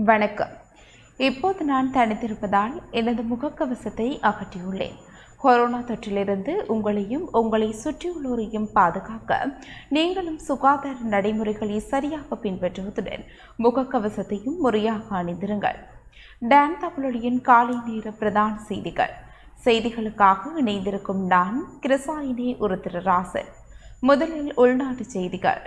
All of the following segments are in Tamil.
வணக்கம் இப்போது நான் தனித்திருப்பதால் எனது முகக்கவசத்தை அகற்றியுள்ளேன் கொரோனா தொற்றிலிருந்து உங்களையும் உங்களை சுற்றியுள்ளோரையும் பாதுகாக்க நீங்களும் சுகாதார நடைமுறைகளை சரியாக பின்பற்றுவதுடன் முகக்கவசத்தையும் முறையாக அணிந்திருங்கள் டான் தமிழொலியின் காலை நேர பிரதான செய்திகள் செய்திகளுக்காக இணைந்திருக்கும் நான் கிருசாயினி உருத்திரராசன் முதலில் உள்நாட்டு செய்திகள்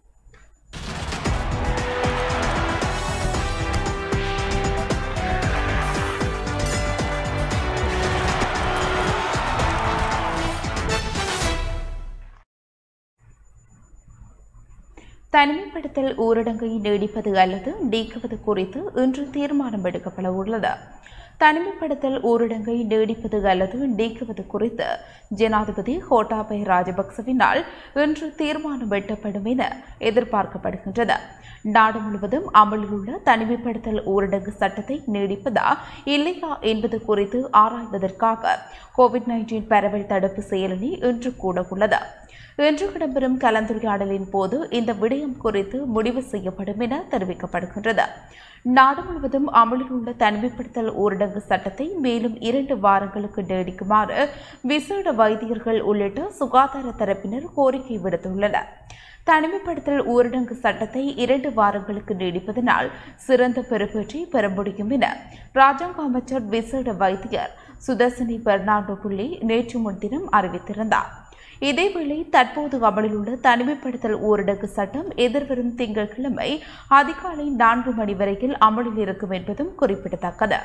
தனிமைப்படுத்தல் ஊரடங்கை நீடிப்பது அல்லது நீக்குவது குறித்து இன்று தீர்மானம் எடுக்கப்பட உள்ளது தனிமைப்படுத்தல் ஊரடங்கை நீடிப்பது அல்லது நீக்குவது குறித்து ஜனாதிபதி கோட்டாபய ராஜபக்சவினால் இன்று தீர்மானம் எட்டப்படும் என எதிர்பார்க்கப்படுகின்றது நாடு முழுவதும் அமலில் உள்ள தனிமைப்படுத்தல் ஊரடங்கு சட்டத்தை நீடிப்பதா இல்லையா என்பது குறித்து ஆராய்வதற்காக கோவிட் நைன்டீன் பரவல் தடுப்பு செயலணி இன்று கூட உள்ளது இன்று இடம்பெறும் கலந்துரையாடலின் போது இந்த விடயம் குறித்து முடிவு செய்யப்படும் என தெரிவிக்கப்படுகின்றது நாடு முழுவதும் அமலில் உள்ள தனிமைப்படுத்தல் ஊரடங்கு சட்டத்தை மேலும் இரண்டு வாரங்களுக்கு நீடிக்குமாறு விசேட வைத்தியர்கள் உள்ளிட்ட சுகாதார தரப்பினர் கோரிக்கை விடுத்துள்ளனர் தனிமைப்படுத்தல் ஊரடங்கு சட்டத்தை இரண்டு வாரங்களுக்கு நீடிப்பதனால் சிறந்த பெறுபேற்றை பெற முடியும் என ராஜாங்க அமைச்சர் விசேட வைத்தியர் சுதர்சினி பெர்னாண்டோ புள்ளி நேற்று முன்தினம் அறிவித்திருந்தார் இதேவேளை தற்போது அமலில் உள்ள தனிமைப்படுத்தல் ஊரடங்கு சட்டம் எதிர்வரும் திங்கட்கிழமை அதிகாலை நான்கு மணி வரையில் அமலில் இருக்கும் என்பதும் குறிப்பிடத்தக்கது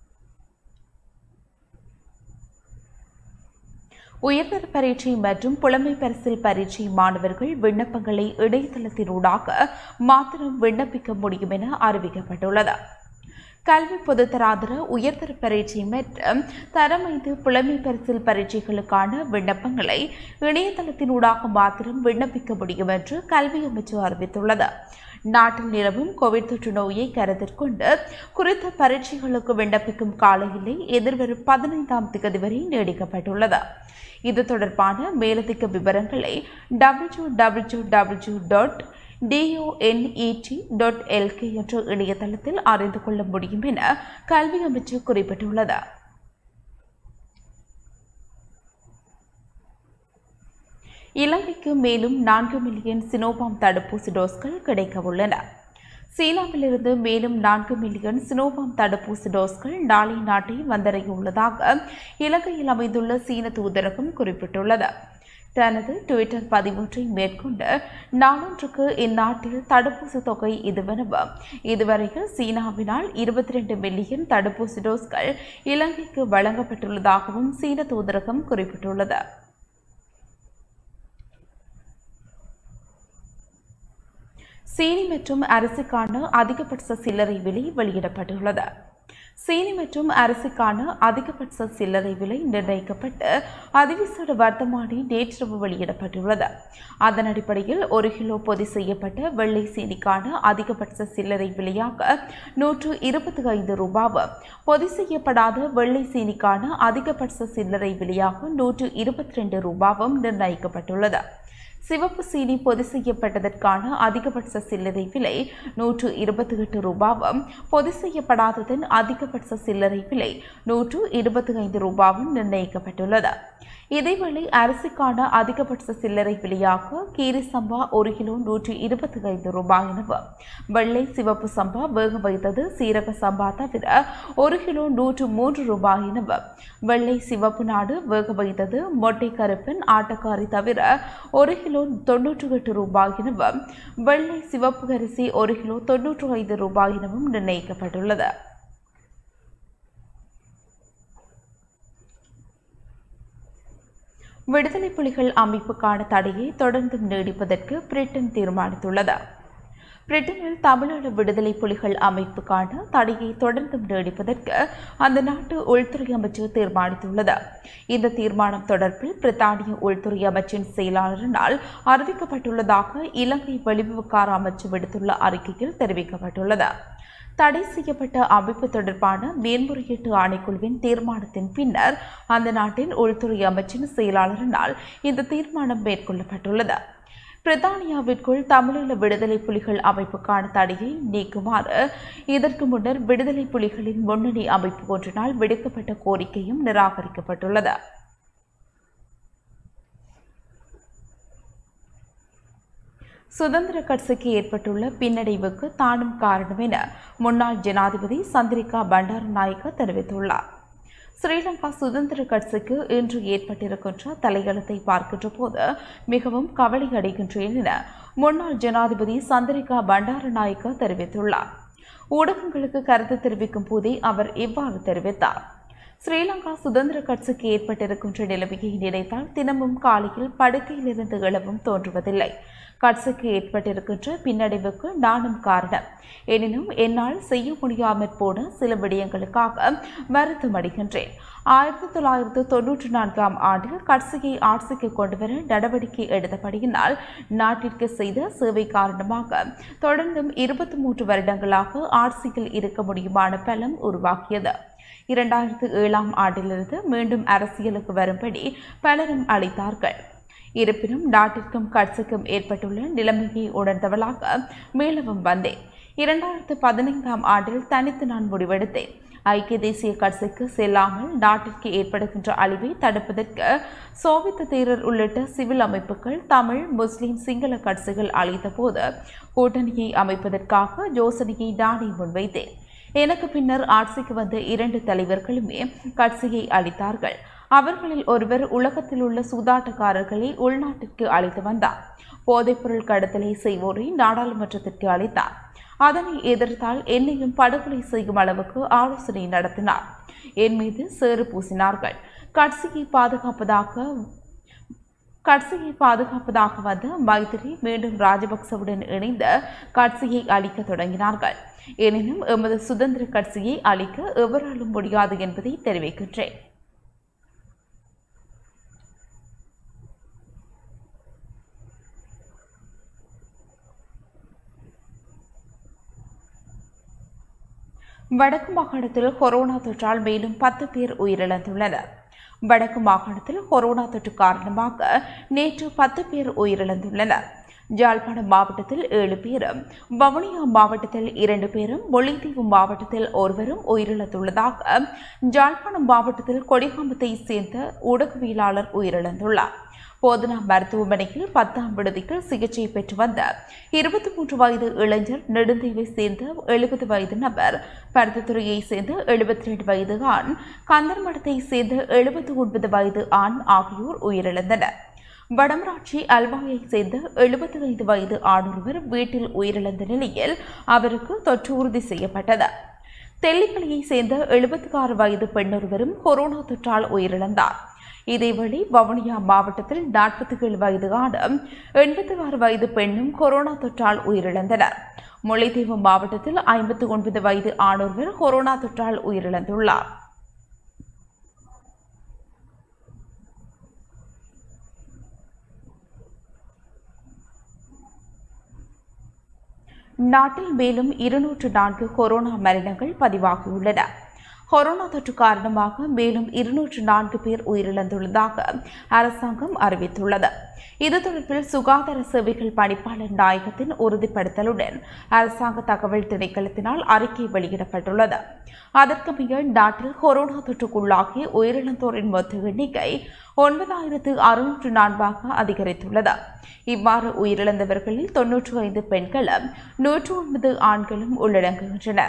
உயர்தர பரீட்சை மற்றும் புலமை பரிசில் பரீட்சை மாணவர்கள் விண்ணப்பங்களை இணையதளத்தினூடாக மாத்திரம் விண்ணப்பிக்க முடியும் என அறிவிக்கப்பட்டுள்ளது கல்வி பொதுத்தராதர உயர்தர பரீட்சை மற்றும் தரமைந்து புலமை பரிசில் பரீட்சைகளுக்கான விண்ணப்பங்களை இணையதளத்தினூடாக மாத்திரம் விண்ணப்பிக்க முடியும் என்று கல்வி அமைச்சு அறிவித்துள்ளது நாட்டில் நிலவும் கோவிட் தொற்று நோயை கருத்தில் கொண்டு குறித்த பரீட்சைகளுக்கு விண்ணப்பிக்கும் கால எல்லை எதிர்வரும் பதினைந்தாம் தேதி வரை நீடிக்கப்பட்டுள்ளது இது தொடர்பான மேலதிக விவரங்களை W W W dot DONET dot LK என்ற இணையதளத்தில் அறிந்து கொள்ள முடியும் என கல்வி அமைச்சு குறிப்பிட்டுள்ளது இலங்கைக்கு மேலும் நான்கு மில்லியன் சினோபாம் தடுப்பூசி டோஸ்கள் கிடைக்க உள்ளன சீனாவிலிருந்து மேலும் நான்கு மில்லியன் சினோபாம் தடுப்பூசி டோஸ்கள் நாளை நாட்டை வந்தடைய உள்ளதாக இலங்கையில் அமைந்துள்ள சீன தூதரகம் குறிப்பிட்டுள்ளது தனது டுவிட்டர் பதிவொன்றை மேற்கொண்டு நாளொன்றுக்கு இந்நாட்டில் தடுப்பூசி தொகை இதுவெனவும் இதுவரையில் சீனாவினால் இருபத்தி ரெண்டு மில்லியன் தடுப்பூசி டோஸ்கள் இலங்கைக்கு வழங்கப்பட்டுள்ளதாகவும் சீன தூதரகம் குறிப்பிட்டுள்ளது சீனி மற்றும் அரிசிக்கான அதிகபட்ச சில்லறை விலை வெளியிடப்பட்டுள்ளது சீனி மற்றும் அரிசிக்கான அதிகபட்ச சில்லறை விலை நிர்ணயிக்கப்பட்டு அதிவிசேட வர்த்தமானி நேற்றிரவு வெளியிடப்பட்டுள்ளது அதன் அடிப்படையில் ஒரு கிலோ பொதி செய்யப்பட்ட வெள்ளை சீனிக்கான அதிகபட்ச சில்லறை விலையாக நூற்று இருபத்தி ஐந்து ரூபாவும் பொதி செய்யப்படாத வெள்ளை சீனிக்கான அதிகபட்ச சில்லறை விலையாக நூற்று இருபத்தி ரெண்டு ரூபாவும் நிர்ணயிக்கப்பட்டுள்ளது சிவப்பு சீனி பொதி செய்யப்பட்டதற்கான அதிகபட்ச சில்லறை விலை நூற்று இருபத்தி எட்டு ரூபாவும் பொதி செய்யப்படாததன் அதிகபட்ச சில்லறை விலை நூற்று இருபத்தி ஐந்து ரூபாவும் நிர்ணயிக்கப்பட்டுள்ளது இதேவேளை அரிசிக்கான அதிகபட்ச சில்லறை விலையாக கீரி சம்பா ஒரு கிலோ நூற்றி இருபத்தி ஐந்து ரூபாய் எனவும் வெள்ளை சிவப்பு சம்பா வேக வைத்தது சீரக சம்பா தவிர ஒரு கிலோ நூற்று மூன்று ரூபாய் எனவும் வெள்ளை சிவப்பு நாடு வேக வைத்தது மொட்டை கருப்பன் ஆட்டக்காரி தவிர ஒரு கிலோ தொன்னூற்று எட்டு ரூபாய் எனவும் வெள்ளை சிவப்பு அரிசி ஒரு கிலோ தொன்னூற்று ஐந்து ரூபாய் எனவும் நிர்ணயிக்கப்பட்டுள்ளது விடுதலை புலிகள் அமைப்புக்கான தடையை தொடர்ந்தும் நீடிப்பதற்கு பிரிட்டன் தீர்மானித்துள்ளது பிரிட்டனில் தமிழீழ விடுதலை புலிகள் அமைப்புக்கான தடையை தொடர்ந்தும் நீடிப்பதற்கு அந்த நாட்டு உள்துறை அமைச்சு தீர்மானித்துள்ளது இந்த தீர்மானம் தொடர்பில் பிரித்தானிய உள்துறை அமைச்சின் செயலாளரினால் அறிவிக்கப்பட்டுள்ளதாக இலங்கை வெளிவிவகார அமைச்சு விடுத்துள்ள அறிக்கையில் தெரிவிக்கப்பட்டுள்ளது தடை செய்யப்பட்ட அமைப்பு தொடர்பான மேன்முறையீட்டு ஆணைக்குழுவின் தீர்மானத்தின் பின்னர் அந்த நாட்டின் உள்துறை அமைச்சின் செயலாளரினால் இந்த தீர்மானம் மேற்கொள்ளப்பட்டுள்ளது பிரித்தானியாவிற்குள் தமிழீழ விடுதலை புலிகள் அமைப்புக்கான தடையை நீக்குமாறு இதற்கு முன்னர் விடுதலை புலிகளின் முன்னணி அமைப்பு ஒன்றினால் விடுக்கப்பட்ட கோரிக்கையும் நிராகரிக்கப்பட்டுள்ளது சுதந்திர கட்சிக்கு ஏற்பட்டுள்ள பின்னடைவுக்கு தானும் காரணம் என முன்னாள் ஜனாதிபதி சந்திரிகா பண்டாரநாயக்க தெரிவித்துள்ளார் ஸ்ரீலங்கா சுதந்திர கட்சிக்கு இன்று ஏற்பட்டிருக்கின்ற தலையெழுத்தை பார்க்கின்ற போது மிகவும் கவலை அடைகின்றேன் என முன்னாள் ஜனாதிபதி சந்திரிகா பண்டாரநாயக்க தெரிவித்துள்ளார் ஊடகங்களுக்கு கருத்து தெரிவிக்கும் போதே அவர் இவ்வாறு தெரிவித்தார் ஸ்ரீலங்கா சுதந்திர கட்சிக்கு ஏற்பட்டிருக்கின்ற நிலைமையை நினைத்தால் தினமும் காலையில் படுக்கையிலிருந்து எழவும் தோன்றுவதில்லை கட்சிக்கு ஏற்பட்டிருக்கின்ற பின்னடைவுக்கு நானும் காரணம் எனினும் என்னால் செய்ய முடியாமற் போன சில விடயங்களுக்காக வருத்தமடைகின்றேன் ஆயிரத்தி தொள்ளாயிரத்து தொன்னூற்றி நான்காம் ஆண்டில் கட்சியை ஆட்சிக்கு கொண்டுவர நடவடிக்கை எடுத்தபடியினால் நாட்டிற்கு செய்த சேவை காரணமாக தொடர்ந்தும் இருபத்தி மூன்று வருடங்களாக ஆட்சியில் இருக்க முடியுமான பலம் உருவாக்கியது இரண்டாயிரத்து ஏழாம் ஆண்டிலிருந்து மீண்டும் அரசியலுக்கு வரும்படி பலரும் அளித்தார்கள் இருப்பினும் நாட்டிற்கும் கட்சிக்கும் ஏற்பட்டுள்ள நிலைமையை உணர்ந்தவளாக மீளவும் வந்தேன் இரண்டாயிரத்து பதினைந்தாம் ஆண்டில் தனித்து நான் முடிவெடுத்தேன் ஐக்கிய தேசிய கட்சிக்கு செல்லாமல் நாட்டிற்கு ஏற்படுகின்ற அழிவை தடுப்பதற்கு சோவியத் தீரர் உள்ளிட்ட சிவில் அமைப்புகள் தமிழ் முஸ்லிம் சிங்கள கட்சிகள் அளித்த போது கூட்டணியை அமைப்பதற்காக யோசனையை நானே முன்வைத்தேன் எனக்கு பின்னர் ஆட்சிக்கு வந்த இரண்டு தலைவர்களுமே கட்சியை அளித்தார்கள் அவர்களில் ஒருவர் உலகத்தில் உள்ள சூதாட்டக்காரர்களை உள்நாட்டிற்கு அழைத்து வந்தார் போதைப்பொருள் கடத்தலை செய்வோரை நாடாளுமன்றத்திற்கு அழைத்தார் அதனை எதிர்த்தால் என்னையும் படுகொலை செய்யும் அளவுக்கு ஆலோசனை நடத்தினார் என் மீது சேறு பூசினார்கள் கட்சியை பாதுகாப்பதாக கட்சியை பாதுகாப்பதாக வந்த மைத்திரி மீண்டும் ராஜபக்சவுடன் இணைந்து கட்சியை அழிக்க தொடங்கினார்கள் எனினும் எமது சுதந்திர கட்சியை அழிக்க எவராலும் முடியாது என்பதை தெரிவிக்கின்றேன் வடக்கு மாகாணத்தில் கொரோனா தொற்றால் மேலும் பத்து பேர் உயிரிழந்துள்ளனர் வடக்கு மாகாணத்தில் கொரோனா தொற்று காரணமாக நேற்று பத்து பேர் உயிரிழந்துள்ளனர் ஜாழ்ப்பாணம் மாவட்டத்தில் ஏழு பேரும் வவுனியா மாவட்டத்தில் இரண்டு பேரும் முல்லைத்தீவு மாவட்டத்தில் ஒருவரும் உயிரிழந்துள்ளதாக ஜாழ்ப்பாணம் மாவட்டத்தில் கொடிகாமத்தை சேர்ந்த ஊடகவியலாளர் உயிரிழந்துள்ளார் போதனா மருத்துவமனையில் பத்தாம் விடுதியில் சிகிச்சை பெற்று வந்த இருபத்தி மூன்று வயது இளைஞர் நெடுந்தீவை சேர்ந்த எழுபது வயது நபர் பருத்தித்துறையை சேர்ந்த எழுபத்தி ரெண்டு வயது ஆண் கந்தர்மடத்தை சேர்ந்த எழுபத்தி ஒன்பது வயது ஆண் ஆகியோர் உயிரிழந்தனர் வடமராட்சி அல்வாயை சேர்ந்த எழுபத்தி ஐந்து வயது ஆணொருவர் வீட்டில் உயிரிழந்த நிலையில் அவருக்கு தொற்று உறுதி செய்யப்பட்டது தெல்லிப்பள்ளியை சேர்ந்த எழுபத்தி ஆறு வயது பெண்ணொருவரும் கொரோனா தொற்றால் உயிரிழந்தார் இதேவேளை வவுனியா மாவட்டத்தில் நாற்பத்தி ஏழு வயது ஆணும் எண்பத்தி ஆறு வயது பெண்ணும் கொரோனா தொற்றால் உயிரிழந்தனர் முல்லைத்தீவு மாவட்டத்தில் ஐம்பத்தி ஒன்பது வயது ஆணொருவர் கொரோனா தொற்றால் உயிரிழந்துள்ளார் நாட்டில் மேலும் இருநூற்று நான்கு கொரோனா மரணங்கள் பதிவாகியுள்ளன கொரோனா தொற்று காரணமாக மேலும் இருநூற்று நான்கு பேர் உயிரிழந்துள்ளதாக அரசாங்கம் அறிவித்துள்ளது இது தொடர்பில் சுகாதார சேவைகள் பணிப்பாளர் நாயகத்தின் உறுதிப்படுத்தலுடன் அரசாங்க தகவல் திணைக்களத்தினால் அறிக்கை வெளியிடப்பட்டுள்ளது அதற்கமைய நாட்டில் கொரோனா தொற்றுக்குள்ளாகி உயிரிழந்தோரின் மொத்த எண்ணிக்கை ஒன்பதாயிரத்து அறுநூற்று நான்காக அதிகரித்துள்ளது இவ்வாறு உயிரிழந்தவர்களில் தொன்னூற்று ஐந்து பெண்களும் நூற்று ஒன்பது ஆண்களும் உள்ளடங்குகின்றனர்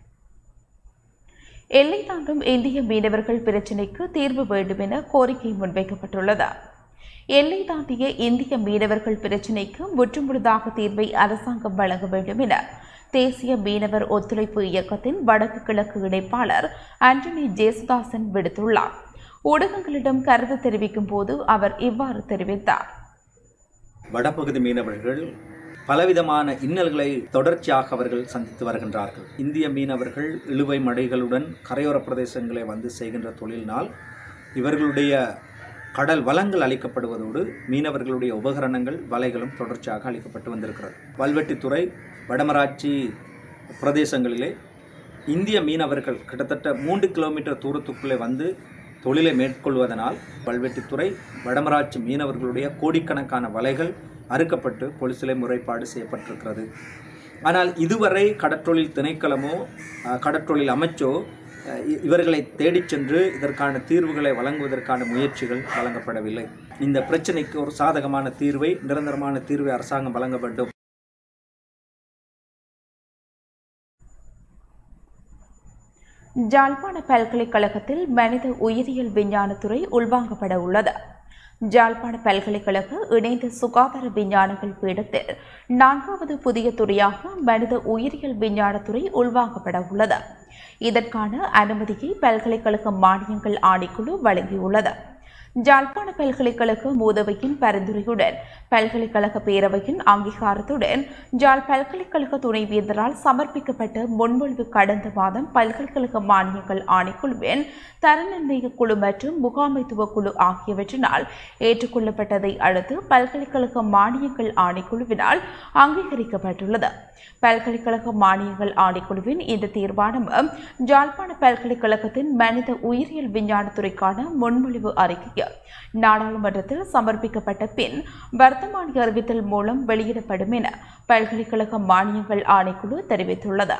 எல்லை தாண்டும் இந்திய மீனவர்கள் பிரச்சினைக்கு தீர்வு வேண்டும் என கோரிக்கை முன்வைக்கப்பட்டுள்ளது எல்லை தாண்டிய இந்திய மீனவர்கள் பிரச்சினைக்கு முற்றுமுழுதாக தீர்வை அரசாங்கம் வழங்க வேண்டும் என தேசிய மீனவர் ஒத்துழைப்பு இயக்கத்தின் வடக்கு கிழக்கு இணைப்பாளர் ஆண்டனி ஜேசுதாசன் விடுத்துள்ளார் ஊடகங்களிடம் கருத்து தெரிவிக்கும் போது அவர் இவ்வாறு தெரிவித்தார் வடபகுதி மீனவர்கள் பலவிதமான இன்னல்களை தொடர்ச்சியாக அவர்கள் சந்தித்து வருகின்றார்கள் இந்திய மீனவர்கள் இழுவை மடைகளுடன் கரையோர பிரதேசங்களை வந்து செய்கின்ற தொழிலினால் இவர்களுடைய கடல் வளங்கள் அளிக்கப்படுவதோடு மீனவர்களுடைய உபகரணங்கள் வலைகளும் தொடர்ச்சியாக அளிக்கப்பட்டு வந்திருக்கிறது வல்வெட்டித்துறை வடமராட்சி பிரதேசங்களிலே இந்திய மீனவர்கள் கிட்டத்தட்ட மூன்று கிலோமீட்டர் தூரத்துக்குள்ளே வந்து தொழிலை மேற்கொள்வதனால் வல்வெட்டித்துறை வடமராட்சி மீனவர்களுடைய கோடிக்கணக்கான வலைகள் அறுக்கப்பட்டு போலீசிலே முறைப்பாடு செய்யப்பட்டிருக்கிறது ஆனால் இதுவரை கடற்றொழில் திணைக்களமோ அஹ், கடற்றொழில் அமைச்சோ அஹ், இ- இவர்களை தேடிச் சென்று இதற்கான தீர்வுகளை வழங்குவதற்கான முயற்சிகள் வழங்கப்படவில்லை இந்த பிரச்சனைக்கு ஒரு சாதகமான தீர்வை நிரந்தரமான தீர்வை அரசாங்கம் வழங்க வேண்டும் ஜாழ்ப்பாண பல்கலைக்கழகத்தில் மனித உயிரியல் விஞ்ஞானத்துறை உள்வாங்கப்பட உள்ளது ஜாழ்ப்பாண பல்கலைக்கழக இணைந்த சுகாதார விஞ்ஞானங்கள் பீடத்தில் நான்காவது புதிய துறையாக மனித உயிரியல் விஞ்ஞானத்துறை உள்வாங்கப்பட உள்ளது இதற்கான அனுமதியை பல்கலைக்கழக மானியங்கள் ஆணைக்குழு வழங்கியுள்ளது ஜாழ்ப்பாண பல்கலைக்கழக மூதவையின் பரிந்துரையுடன் பல்கலைக்கழக பேரவையின் அங்கீகாரத்துடன் ஜாழ் பல்கலைக்கழக துணைவேந்தரால் சமர்ப்பிக்கப்பட்ட முன்மொழிவு கடந்த மாதம் பல்கலைக்கழக மானியங்கள் ஆணைக்குழுவின் தரநிர்ணய குழு மற்றும் முகாமைத்துவ குழு ஆகியவற்றினால் ஏற்றுக்கொள்ளப்பட்டதை அடுத்து பல்கலைக்கழக மானியங்கள் ஆணைக்குழுவினால் அங்கீகரிக்கப்பட்டுள்ளது பல்கலைக்கழக மானியங்கள் ஆணைக்குழுவின் இந்த தீர்மானம் ஜாழ்ப்பாண பல்கலைக்கழகத்தின் மனித உயிரியல் விஞ்ஞானத்துறைக்கான முன்மொழிவு அறிக்கையை நாடாளுமன்றத்தில் சமர்ப்பிக்கப்பட்ட பின் வர்த்தமானி அறிவித்தல் மூலம் வெளியிடப்படும் என பல்கலைக்கழக மானியங்கள் ஆணைக்குழு தெரிவித்துள்ளது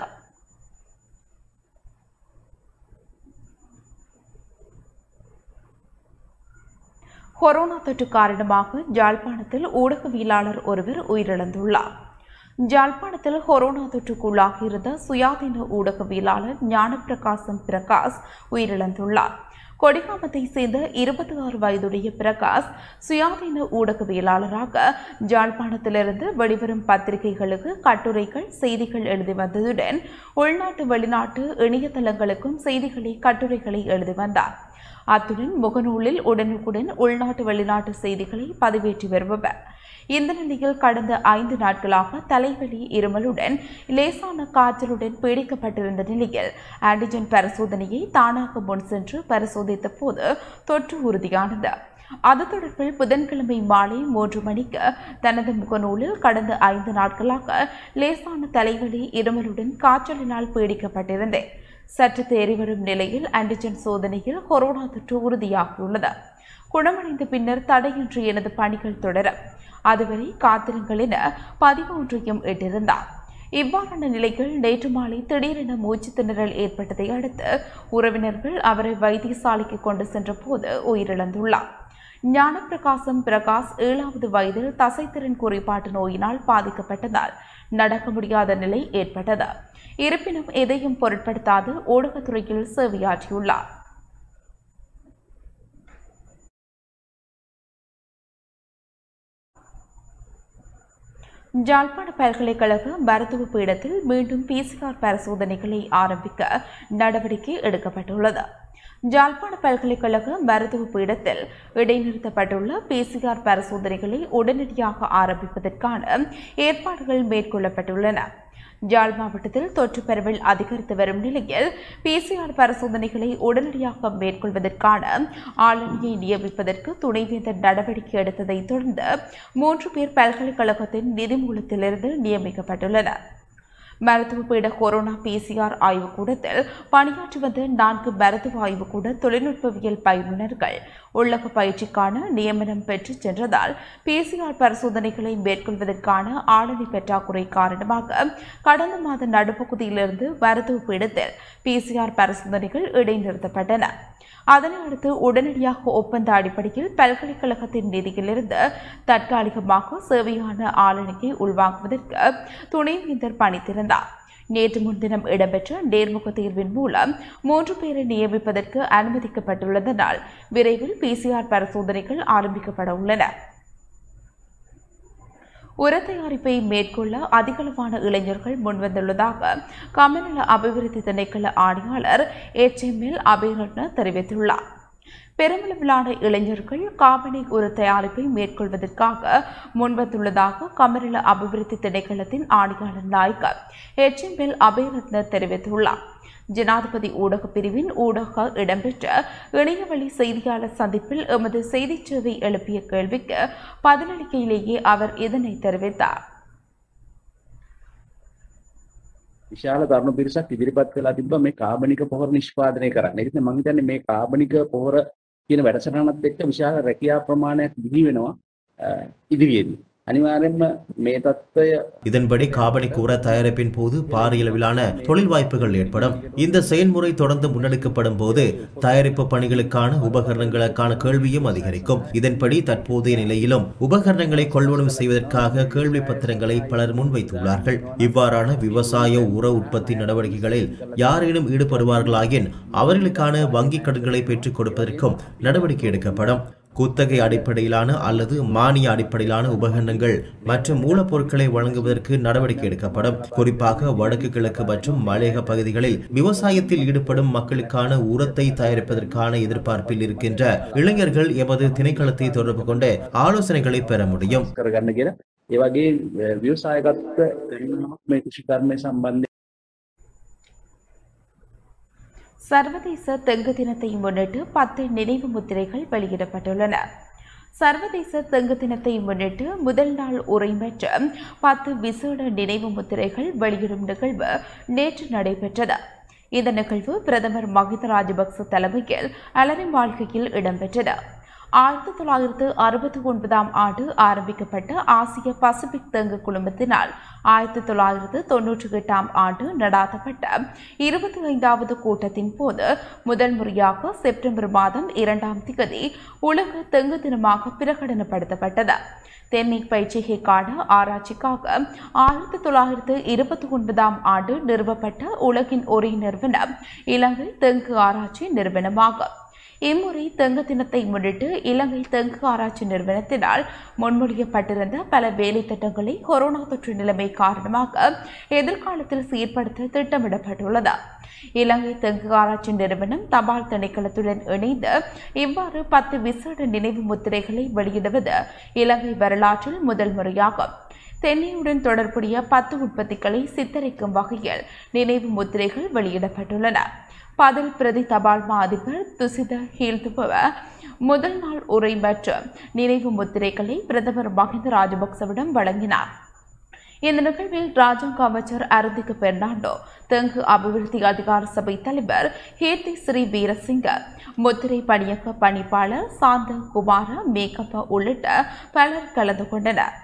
கொரோனா தொற்று காரணமாக ஜாழ்ப்பாணத்தில் ஊடகவியலாளர் ஒருவர் உயிரிழந்துள்ளார் ஜாழ்ப்பாணத்தில் கொரோனா தொற்றுக்குள்ளாகியிருந்த சுயாதீன ஊடகவியலாளர் ஞானப்பிரகாசம் பிரகாஷ் உயிரிழந்துள்ளார் கொடிகாமத்தை சேர்ந்த இருபத்தி ஆறு வயதுடைய பிரகாஷ் சுயாதீன ஊடகவியலாளராக ஜாழ்ப்பாணத்திலிருந்து வெளிவரும் பத்திரிகைகளுக்கு கட்டுரைகள் செய்திகள் எழுதி வந்ததுடன் உள்நாட்டு வெளிநாட்டு இணையதளங்களுக்கும் செய்திகளை கட்டுரைகளை எழுதி வந்தார் அத்துடன் முகநூலில் உடனுக்குடன் உள்நாட்டு வெளிநாட்டு செய்திகளை பதிவேற்றி வருபவர் இந்த நிலையில் கடந்த ஐந்து நாட்களாக தலைவலி இருமலுடன் லேசான காய்ச்சலுடன் பீடிக்கப்பட்டிருந்த நிலையில் ஆன்டிஜென் பரிசோதனையை தானாக முன் சென்று பரிசோதித்த போது தொற்று உறுதியானது அது தொடர்பில் புதன்கிழமை மாலை மூன்று மணிக்கு தனது முகநூலில் கடந்த ஐந்து நாட்களாக லேசான தலைவலி இருமலுடன் காய்ச்சலினால் பீடிக்கப்பட்டிருந்தேன் சற்று தேறி வரும் நிலையில் ஆன்டிஜென் சோதனையில் கொரோனா தொற்று உறுதியாகியுள்ளது குணமடைந்த பின்னர் தடையின்றி எனது பணிகள் தொடரும் அதுவரை காத்திருங்கள் என பதிவு ஒன்றையும் இட்டிருந்தார் இவ்வாறான நிலையில் நேற்று மாலை திடீரென மூச்சு திணறல் ஏற்பட்டதை அடுத்து உறவினர்கள் அவரை வைத்தியசாலைக்கு கொண்டு சென்ற போது உயிரிழந்துள்ளார் ஞானப்பிரகாசம் பிரகாஷ் ஏழாவது வயதில் தசைத்திறன் குறைபாட்டு நோயினால் பாதிக்கப்பட்டதால் நடக்க முடியாத நிலை ஏற்பட்டது இருப்பினும் எதையும் பொருட்படுத்தாது ஊடகத்துறையில் சேவையாற்றியுள்ளார் ஜாழ்ப்பாண பல்கலைக்கழக மருத்துவ பீடத்தில் மீண்டும் பிசிஆர் பரிசோதனைகளை ஆரம்பிக்க நடவடிக்கை எடுக்கப்பட்டுள்ளது ஜாழ்ப்பாண பல்கலைக்கழக மருத்துவ பீடத்தில் இடைநிறுத்தப்பட்டுள்ள பிசிஆர் பரிசோதனைகளை உடனடியாக ஆரம்பிப்பதற்கான ஏற்பாடுகள் மேற்கொள்ளப்பட்டுள்ளன ஜாழ் மாவட்டத்தில் தொற்று பரவல் அதிகரித்து வரும் நிலையில் பிசிஆர் பரிசோதனைகளை உடனடியாக மேற்கொள்வதற்கான ஆளுநரை நியமிப்பதற்கு துணைவேந்தர் நடவடிக்கை எடுத்ததைத் தொடர்ந்து மூன்று பேர் பல்கலைக்கழகத்தின் நிதி மூலத்திலிருந்து நியமிக்கப்பட்டுள்ளனர் மருத்துவ பீட கொரோனா பிசிஆர் ஆய்வுக்கூடத்தில் பணியாற்றி வந்த நான்கு மருத்துவ ஆய்வுக்கூட தொழில்நுட்பவியல் பயிலுநர்கள் உள்ளக பயிற்சிக்கான நியமனம் பெற்று சென்றதால் பிசிஆர் பரிசோதனைகளை மேற்கொள்வதற்கான ஆளுநை பற்றாக்குறை காரணமாக கடந்த மாத நடுப்பகுதியிலிருந்து மருத்துவ பீடத்தில் பிசிஆர் பரிசோதனைகள் இடைநிறுத்தப்பட்டன அதனை அடுத்து உடனடியாக ஒப்பந்த அடிப்படையில் பல்கலைக்கழகத்தின் நிதியிலிருந்து தற்காலிகமாக சேவையான ஆளுநரை உள்வாங்குவதற்கு துணைவேந்தர் பணித்திருந்தார் நேற்று முன்தினம் இடம்பெற்ற நேர்முக தேர்வின் மூலம் மூன்று பேரை நியமிப்பதற்கு அனுமதிக்கப்பட்டுள்ளதனால் விரைவில் பிசிஆர் பரிசோதனைகள் ஆரம்பிக்கப்பட உள்ளன உர தயாரிப்பை மேற்கொள்ள அதிகளவான இளைஞர்கள் முன்வந்துள்ளதாக கமநல அபிவிருத்தி திணைக்கள ஆணையாளர் எச் எம் எல் அபிரட்ன தெரிவித்துள்ளார் பெருமளவிலான இளைஞர்கள் காபனிக் உர தயாரிப்பை மேற்கொள்வதற்காக முன்வந்துள்ளதாக கமநல அபிவிருத்தி திணைக்களத்தின் ஆணையாளர் நாயக்கர் எச் எம் எல் அபிரத்ன தெரிவித்துள்ளார் ஜனாதிபதி ஊடக பிரிவின் ஊடக இடம்பெற்ற இணையவழி செய்தியாளர் சந்திப்பில் எமது செய்திச் சேவை எழுப்பிய கேள்விக்கு பதிலளிக்கையிலேயே அவர் இதனை தெரிவித்தார் විශාල තරුණ පිරිසක් ඉදිරිපත් කළා තිබ්බ මේ කාබනික පොහොර නිෂ්පාදනය කරන්න. ඒ කියන්නේ මම හිතන්නේ මේ කාබනික පොහොර කියන වැඩසටහනත් එක්ක විශාල රැකියා ප්‍රමාණයක් බිහි වෙනවා අ, ඉදිරියේදී. අනිවාර්යෙන්ම මේ தত্ত্বය இதன்படி காபனிக் உர தயாரிப்பின் போது பாரியளவிலான தொழில் வாய்ப்புகள் ஏற்படும் இந்த செயல்முறை தொடர்ந்து முன்னெடுக்கப்படும் போது தயாரிப்பு பணிகளுக்கான உபகரணங்களுக்கான கேள்வியும் அதிகரிக்கும் இதன்படி தற்போதைய நிலையிலும் உபகரணங்களை கொள்வனம் செய்வதற்காக கேள்வி பத்திரங்களை பலர் முன்வைத்துள்ளார்கள் இவ்வாறான விவசாய உர உற்பத்தி நடவடிக்கைகளில் யாரேனும் ஈடுபடுவார்களாயின் அவர்களுக்கான வங்கிக் கடன்களை பெற்றுக் கொடுப்பதற்கும் நடவடிக்கை எடுக்கப்படும் குத்தகை அடிப்படையிலான அல்லது மானிய அடிப்படையிலான உபகரணங்கள் மற்றும் மூலப்பொருட்களை வழங்குவதற்கு நடவடிக்கை எடுக்கப்படும் குறிப்பாக வடக்கு கிழக்கு மற்றும் மலையக பகுதிகளில் விவசாயத்தில் ஈடுபடும் மக்களுக்கான உரத்தை தயாரிப்பதற்கான எதிர்பார்ப்பில் இருக்கின்ற இளைஞர்கள் எமது திணைக்களத்தை தொடர்பு கொண்டு ஆலோசனைகளை பெற முடியும் කරගන්න කියලා ඒ වගේ ව්‍යවසායගත්ත කරනමක් මේ කෘෂිකර්මය සම්බන්ධ சர்வதேச தெங்கு தினத்தை முன்னிட்டு பத்து நினைவு முத்திரைகள் வெளியிடப்பட்டுள்ளன சர்வதேச தெங்கு தினத்தை முன்னிட்டு முதல் நாள் உரை மற்றும் பத்து விசேட நினைவு முத்திரைகள் வெளியிடும் நிகழ்வு நேற்று நடைபெற்றது இந்த நிகழ்வு பிரதமர் மஹிந்த ராஜபக்ச தலைமையில் அலரி வாழ்க்கையில் இடம்பெற்றது ஆயிரத்தி தொள்ளாயிரத்து அறுபத்தி ஒன்பதாம் ஆண்டு ஆரம்பிக்கப்பட்ட ஆசிய பசிபிக் தெங்கு குழுமத்தினால் ஆயிரத்தி தொள்ளாயிரத்து தொன்னூற்றி எட்டாம் ஆண்டு நடாத்தப்பட்ட இருபத்தி ஐந்தாவது கூட்டத்தின் போது முதல் முறையாக செப்டம்பர் மாதம் இரண்டாம் திகதி உலக தெங்கு தினமாக பிரகடனப்படுத்தப்பட்டது தென்னை பயிற்சிகைக்கான ஆராய்ச்சிக்காக ஆயிரத்தி தொள்ளாயிரத்து இருபத்தி ஒன்பதாம் ஆண்டு நிறுவப்பட்ட உலகின் ஒரே நிறுவனம் இலங்கை தெங்கு ஆராய்ச்சி நிறுவனமாகும் இம்முறை தெங்கு தினத்தை முன்னிட்டு இலங்கை தெங்கு ஆராய்ச்சி நிறுவனத்தினால் முன்மொழியப்பட்டிருந்த பல வேலை திட்டங்களை கொரோனா தொற்று நிலைமை காரணமாக எதிர்காலத்தில் சீர்படுத்த திட்டமிடப்பட்டுள்ளது இலங்கை தெங்கு ஆராய்ச்சி நிறுவனம் தபால் திணைக்களத்துடன் இணைந்து இவ்வாறு பத்து விசேட நினைவு முத்திரைகளை வெளியிடுவது இலங்கை வரலாற்றில் முதல் முறையாகும் தென்னையுடன் தொடர்புடைய பத்து உற்பத்திகளை சித்தரிக்கும் வகையில் நினைவு முத்திரைகள் வெளியிடப்பட்டுள்ளன பதில் பிரதி தபால் மா அதிபர் துசித ஹீல்துபவ முதல் நாள் உரை மற்றும் நினைவு முத்திரைகளை பிரதமர் மஹிந்த ராஜபக்சவிடம் வழங்கினார் இந்த நிகழ்வில் ராஜாங்க அமைச்சர் அருந்திக்கு பெர்னாண்டோ தெங்கு அபிவிருத்தி அதிகார சபை தலைவர் கீர்த்தி ஸ்ரீ வீரசிங்க முத்திரை பணியக பணிப்பாளர் சாந்த குமார மேக்கப்ப உள்ளிட்ட பலர் கலந்து கொண்டனர்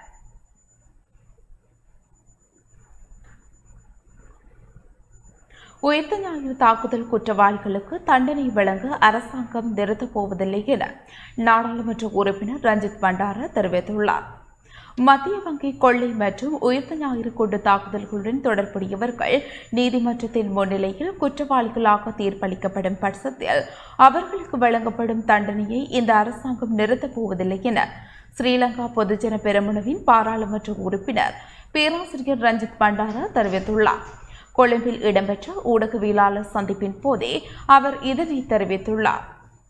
உயிர்த்த ஞாயிறு தாக்குதல் குற்றவாளிகளுக்கு தண்டனை வழங்க அரசாங்கம் நிறுத்தப் போவதில்லை என நாடாளுமன்ற உறுப்பினர் ரஞ்சித் பண்டார தெரிவித்துள்ளார் மத்திய வங்கி கொள்ளை மற்றும் உயிர்த்த ஞாயிறு கொண்டு தாக்குதல்களுடன் தொடர்புடையவர்கள் நீதிமன்றத்தின் முன்னிலையில் குற்றவாளிகளாக தீர்ப்பளிக்கப்படும் பட்சத்தில் அவர்களுக்கு வழங்கப்படும் தண்டனையை இந்த அரசாங்கம் நிறுத்தப் போவதில்லை என ஸ்ரீலங்கா பொதுஜன பெரமுனவின் பாராளுமன்ற உறுப்பினர் பேராசிரியர் ரஞ்சித் பண்டார தெரிவித்துள்ளார் கொழும்பில் இடம்பெற்ற ஊடகவியலாளர் சந்திப்பின் போதே அவர் இதனை தெரிவித்துள்ளார்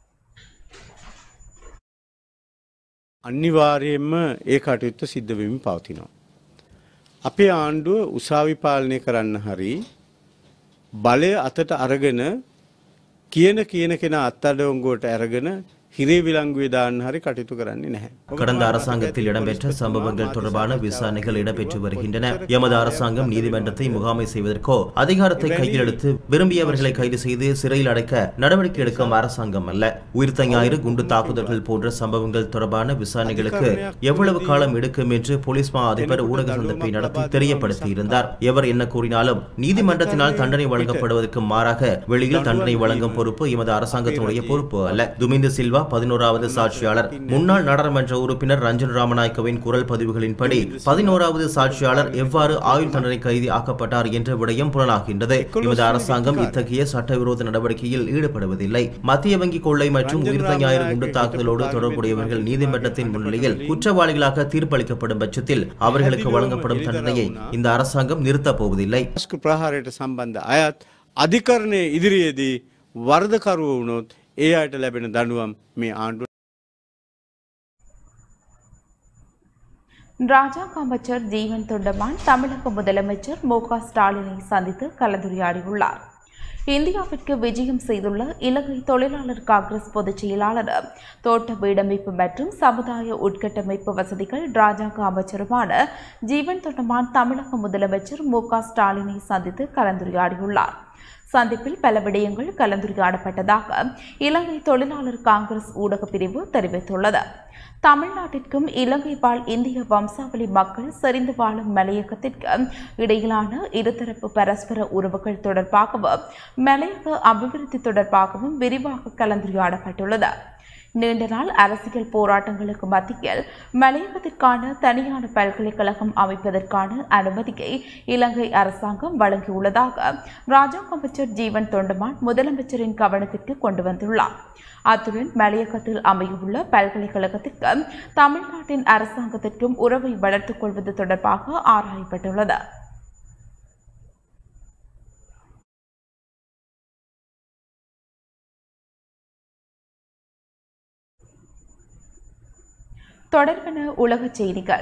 අනිවාර්යයෙන්ම ඒ කටයුත්ත සිද්ධ වෙමින් පවතිනවා. අපේ ආණ්ඩුව උසාවි පාලනය කරන්න හරි බලය අතට අරගෙන කියන කියන කෙනා අත්තඩවංගුවට ඇරගෙන හිරේ විලංගුවේ දාන්න හරි කටයුතු කරන්නේ නැහැ. கடந்த அரசாங்கத்தில் இடம்பெற்ற சம்பவங்கள் தொடர்பான விசாரணைகள் இடம்பெற்று வருகின்றன எமது அரசாங்கம் நீதிமன்றத்தை முகாமை செய்வதற்கோ அதிகாரத்தை கையில் எடுத்து விரும்பியவர்களை கைது செய்து சிறையில் அடைக்க நடவடிக்கை எடுக்கும் அரசாங்கம் அல்ல உயிர்த்த ஞாயிறு குண்டு தாக்குதல்கள் போன்ற சம்பவங்கள் தொடர்பான விசாரணைகளுக்கு எவ்வளவு காலம் எடுக்கும் என்று போலீஸ் மா அதிபர் ஊடக சந்திப்பை நடத்தி தெரியப்படுத்தியிருந்தார் எவர் என்ன கூறினாலும் நீதிமன்றத்தினால் தண்டனை வழங்கப்படுவதற்கு மாறாக வெளியில் தண்டனை வழங்கும் பொறுப்பு எமது அரசாங்கத்தினுடைய பொறுப்பு அல்ல துமிந்து சில்வா பதினோராவது சாட்சியாளர் முன்னாள் நாடாளுமன்ற உறுப்பினர் ரஞ்சன் ராமநாயக்கவின் குரல் பதிவுகளின்படி பதினோராவது சாட்சியாளர் எவ்வாறு ஆயுள் தண்டனை கைதி ஆக்கப்பட்டார் என்ற விடயம் புலனாகின்றது எமது அரசாங்கம் இத்தகைய சட்டவிரோத நடவடிக்கையில் ஈடுபடுவதில்லை மத்திய வங்கி கொள்ளை மற்றும் உயிர்த்த ஞாயிறு குண்டு தாக்குதலோடு தொடர்புடையவர்கள் நீதிமன்றத்தின் முன்னிலையில் குற்றவாளிகளாக தீர்ப்பளிக்கப்படும் பட்சத்தில் அவர்களுக்கு வழங்கப்படும் தண்டனையை இந்த அரசாங்கம் நிறுத்தப் போவதில்லை ස්ක ප්‍රහාරයට සම්බන්ධ අයත් අධිකරණය ඉදිරියේදී වර්ධකරුව වුණොත් ඒ අයට ලැබෙන දනුවම් මේ ආණ්ඩුව ராஜாங்க அமைச்சர் ஜீவன் தொண்டமான் தமிழக முதலமைச்சர் மு க ஸ்டாலினை சந்தித்து கலந்துரையாடியுள்ளார் இந்தியாவிற்கு விஜயம் செய்துள்ள இலங்கை தொழிலாளர் காங்கிரஸ் பொதுச் செயலாளர் தோட்ட வீடமைப்பு மற்றும் சமுதாய உட்கட்டமைப்பு வசதிகள் ராஜாங்க அமைச்சருமான ஜீவன் தொண்டமான் தமிழக முதலமைச்சர் மு க ஸ்டாலினை சந்தித்து கலந்துரையாடியுள்ளார் சந்திப்பில் பல விடயங்கள் கலந்துரையாடப்பட்டதாக இலங்கை தொழிலாளர் காங்கிரஸ் ஊடகப் பிரிவு தெரிவித்துள்ளது தமிழ்நாட்டிற்கும் இலங்கை வாழ் இந்திய வம்சாவளி மக்கள் செறிந்து வாழும் மலையகத்திற்கு இடையிலான இருதரப்பு பரஸ்பர உறவுகள் தொடர்பாகவும் மலையக அபிவிருத்தி தொடர்பாகவும் விரிவாக கலந்துரையாடப்பட்டுள்ளது நீண்ட நாள் அரசியல் போராட்டங்களுக்கு மத்தியில் மலையகத்திற்கான தனியான பல்கலைக்கழகம் அமைப்பதற்கான அனுமதியை இலங்கை அரசாங்கம் வழங்கியுள்ளதாக ராஜாங்க அமைச்சர் ஜீவன் தொண்டமான் முதலமைச்சரின் கவனத்திற்கு கொண்டு வந்துள்ளார் அத்துடன் மலையகத்தில் அமையவுள்ள பல்கலைக்கழகத்திற்கு தமிழ்நாட்டின் அரசாங்கத்திற்கும் உறவை வளர்த்துக் கொள்வது தொடர்பாக ஆராயப்பட்டுள்ளது தொடர்பென உலகச் செய்திகள்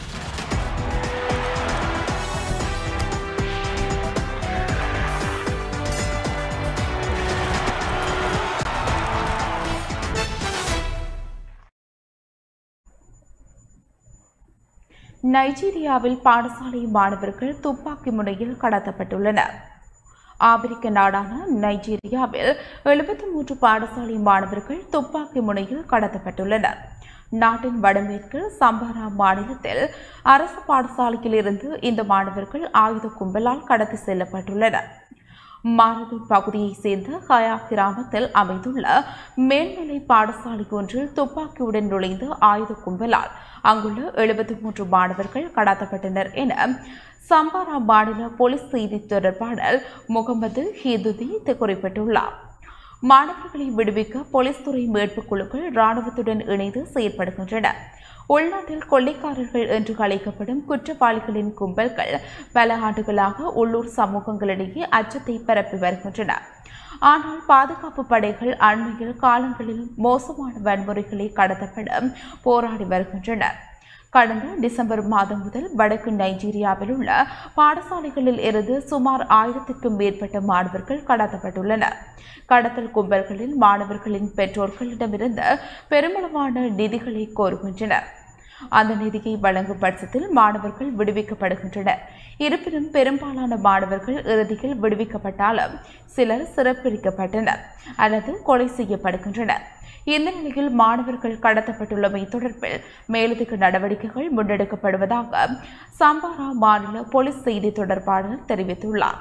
நைஜீரியாவில் பாடசாலை மாணவர்கள் துப்பாக்கி முனையில் கடத்தப்பட்டுள்ளனர் ஆப்பிரிக்க நாடான நைஜீரியாவில் எழுபத்தி மூன்று பாடசாலை மாணவர்கள் துப்பாக்கி முனையில் கடத்தப்பட்டுள்ளனர் நாட்டின் வடமேற்கு சம்பாரா மாநிலத்தில் அரசு பாடசாலையில் இருந்து இந்த மாணவர்கள் ஆயுத கும்பலால் கடத்தி செல்லப்பட்டுள்ளனர் மாரதூர் பகுதியைச் சேர்ந்த ஹயா கிராமத்தில் அமைந்துள்ள மேல்நிலை பாடசாலை ஒன்றில் துப்பாக்கியுடன் நுழைந்த ஆயுத கும்பலால் அங்குள்ள எழுபத்தி மூன்று மாணவர்கள் கடத்தப்பட்டனர் என சம்பாரா மாநில போலீஸ் செய்தி தொடர்பாளர் முகமது ஹீதுதி குறிப்பிட்டுள்ளார் மாணவர்களை விடுவிக்க போலீஸ் துறை மீட்புக் குழுக்கள் ராணுவத்துடன் இணைந்து செயற்படுகின்றன உள்நாட்டில் கொள்ளைக்காரர்கள் என்று அழைக்கப்படும் குற்றவாளிகளின் கும்பல்கள் பல ஆண்டுகளாக உள்ளூர் சமூகங்களிடையே அச்சத்தை பரப்பி வருகின்றன ஆனால் பாதுகாப்பு படைகள் அண்மையில் காலங்களில் மோசமான வன்முறைகளை கடத்தப்பட போராடி வருகின்றனர் கடந்த டிசம்பர் மாதம் முதல் வடக்கு நைஜீரியாவில் உள்ள பாடசாலைகளில் இருந்து சுமார் ஆயிரத்திற்கும் மேற்பட்ட மாணவர்கள் கடத்தப்பட்டுள்ளனர் கடத்தல் கும்பல்களில் மாணவர்களின் பெற்றோர்களிடமிருந்து பெருமளவான நிதிகளை கோருகின்றனர் அந்த நிதியை வழங்கும் பட்சத்தில் மாணவர்கள் விடுவிக்கப்படுகின்றனர் இருப்பினும் பெரும்பாலான மாணவர்கள் இறுதியில் விடுவிக்கப்பட்டாலும் சிலர் சிறப்பிடிக்கப்பட்டனர் அல்லது கொலை செய்யப்படுகின்றனர் இந்த நிலையில் மாணவர்கள் கடத்தப்பட்டுள்ளமை தொடர்பில் மேலதிக நடவடிக்கைகள் முன்னெடுக்கப்படுவதாக சம்பாரா மாநில போலீஸ் செய்தி தொடர்பாளர் தெரிவித்துள்ளார்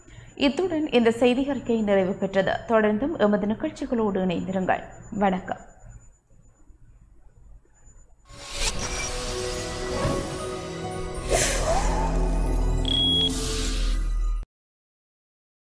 இத்துடன் இந்த செய்தி அறிக்கை நிறைவு பெற்றது தொடர்ந்தும் எமது நிகழ்ச்சிகளோடு இணைந்திருங்கள் வணக்கம்